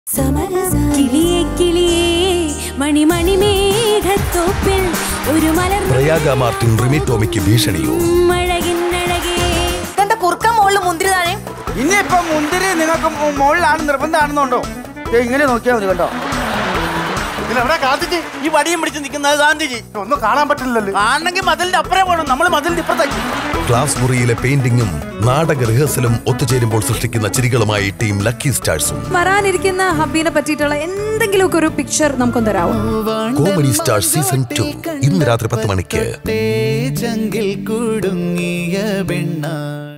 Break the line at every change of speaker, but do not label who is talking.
കിളിയേ കിളിയേ മണിമണിമേഘത്തോപ്പിൽ ഒരു മലർ
പ്രയാഗ മാർട്ടിൻ റിമി ടോമിക്ക് ഭീഷണിയോ
മഴകിന്നഴകേ
ഇതെന്താ കുറുക്ക മുകളിൽ മുന്തിരി താഴെ
ഇനിയിപ്പൊ മുന്തിരി നിങ്ങൾക്ക് മു- മുകളിലാണ് നിർബന്ധമാണെന്നുണ്ടോ ദേ ഇങ്ങനെ നോക്കിയാൽ മതി കേട്ടോ
ഇതിലെവിടെ കാത്തിച്ച്
ഈ വടിയും പിടിച്ച് നിൽക്കുന്നത് ഗാന്ധിജി
ഒന്നും കാണാൻ പറ്റില്ലല്ലോ
ആണെങ്കിൽ മതിലിന്റെ അപ്പുറം പോകണം നമ്മൾ മതിലിന്റെ ഇപ്പുറത്തേക്ക്
ക്ലാസ് മുറിയിലെ പെയിന്റിങ്ങും നാടക റിഹേഴ്സലും ഒത്തുചേരുമ്പോൾ സൃഷ്ടിക്കുന്ന ചിരികളുമായി ടീം ലക്കി സ്റ്റാർസും
വരാനിരിക്കുന്ന ഹബ്ബീനെ പറ്റിയിട്ടുള്ള എന്തെങ്കിലുമൊക്കെ ഒരു പിക്ചർ നമുക്കൊന്ന് തരാമോ
കോമഡി സ്റ്റാർ സീസൺ ടു ഇന്ന് രാത്രി പത്ത് മണിക്ക്
ചങ്കിൽ കുടുങ്ങിയ പെണ്ണാണ്